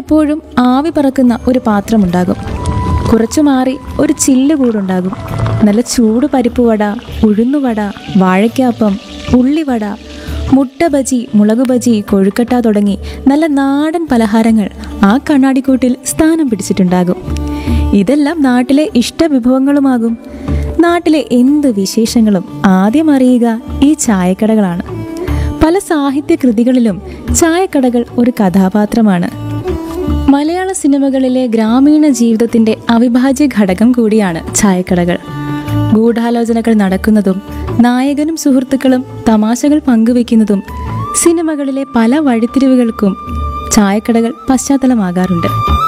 എപ്പോഴും ആവി പറക്കുന്ന ഒരു പാത്രമുണ്ടാകും കുറച്ചു മാറി ഒരു ചില്ല് കൂടുണ്ടാകും നല്ല ചൂട് പരിപ്പ് വട ഉഴുന്നുവട വാഴയ്ക്കാപ്പം ഉള്ളിവട മുട്ട ബജി മുളക് ബജി കൊഴുക്കട്ട തുടങ്ങി നല്ല നാടൻ പലഹാരങ്ങൾ ആ കണ്ണാടിക്കൂട്ടിൽ സ്ഥാനം പിടിച്ചിട്ടുണ്ടാകും ഇതെല്ലാം നാട്ടിലെ ഇഷ്ടവിഭവങ്ങളുമാകും നാട്ടിലെ എന്ത് വിശേഷങ്ങളും ആദ്യം അറിയുക ഈ ചായക്കടകളാണ് പല സാഹിത്യ കൃതികളിലും ചായക്കടകൾ ഒരു കഥാപാത്രമാണ് മലയാള സിനിമകളിലെ ഗ്രാമീണ ജീവിതത്തിന്റെ അവിഭാജ്യ ഘടകം കൂടിയാണ് ചായക്കടകൾ ഗൂഢാലോചനകൾ നടക്കുന്നതും നായകനും സുഹൃത്തുക്കളും തമാശകൾ പങ്കുവെക്കുന്നതും സിനിമകളിലെ പല വഴിത്തിരിവുകൾക്കും ചായക്കടകൾ പശ്ചാത്തലമാകാറുണ്ട്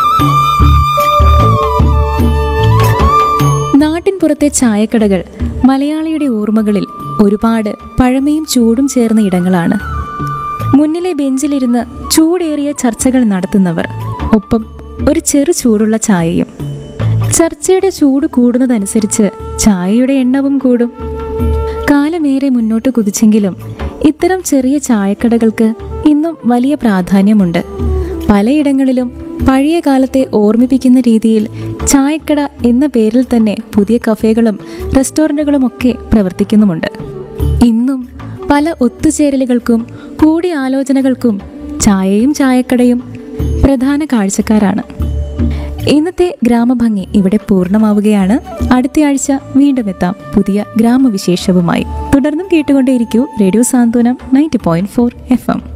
നാട്ടിൻപുറത്തെ ചായക്കടകൾ മലയാളിയുടെ ഓർമ്മകളിൽ ഒരുപാട് പഴമയും ചൂടും ചേർന്ന ഇടങ്ങളാണ് മുന്നിലെ ബെഞ്ചിലിരുന്ന് ചൂടേറിയ ചർച്ചകൾ നടത്തുന്നവർ ഒപ്പം ഒരു ചെറു ചൂടുള്ള ചായയും ചർച്ചയുടെ ചൂട് കൂടുന്നതനുസരിച്ച് ചായയുടെ എണ്ണവും കൂടും കാലമേറെ മുന്നോട്ട് കുതിച്ചെങ്കിലും ഇത്തരം ചെറിയ ചായക്കടകൾക്ക് ഇന്നും വലിയ പ്രാധാന്യമുണ്ട് പലയിടങ്ങളിലും പഴയ കാലത്തെ ഓർമ്മിപ്പിക്കുന്ന രീതിയിൽ ചായക്കട എന്ന പേരിൽ തന്നെ പുതിയ കഫേകളും റെസ്റ്റോറൻറ്റുകളും ഒക്കെ പ്രവർത്തിക്കുന്നുമുണ്ട് ഇന്നും പല ഒത്തുചേരലുകൾക്കും കൂടിയാലോചനകൾക്കും ചായയും ചായക്കടയും പ്രധാന കാഴ്ചക്കാരാണ് ഇന്നത്തെ ഗ്രാമഭംഗി ഇവിടെ പൂർണ്ണമാവുകയാണ് അടുത്തയാഴ്ച വീണ്ടും എത്താം പുതിയ ഗ്രാമവിശേഷവുമായി തുടർന്നും കേട്ടുകൊണ്ടേയിരിക്കൂ radio Santhwanam ninety point four F M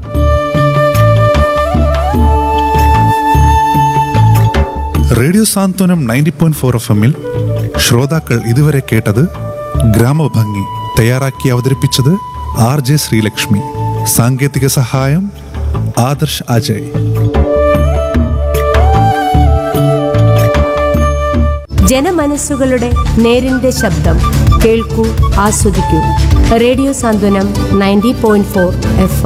radio Santhwanam ninety point four F എമ്മിൽ ശ്രോതാക്കൾ ഇതുവരെ കേട്ടത് ഗ്രാമഭംഗി തയ്യാറാക്കി അവതരിപ്പിച്ചത് ആർ ജെ ശ്രീലക്ഷ്മി സാങ്കേതിക സഹായം ആദർശ് അജയ് ജനമനസ്സുകളുടെ നേരിന്റെ ശബ്ദം കേൾക്കൂ ആസ്വദിക്കൂ radio Santhwanam ninety point four F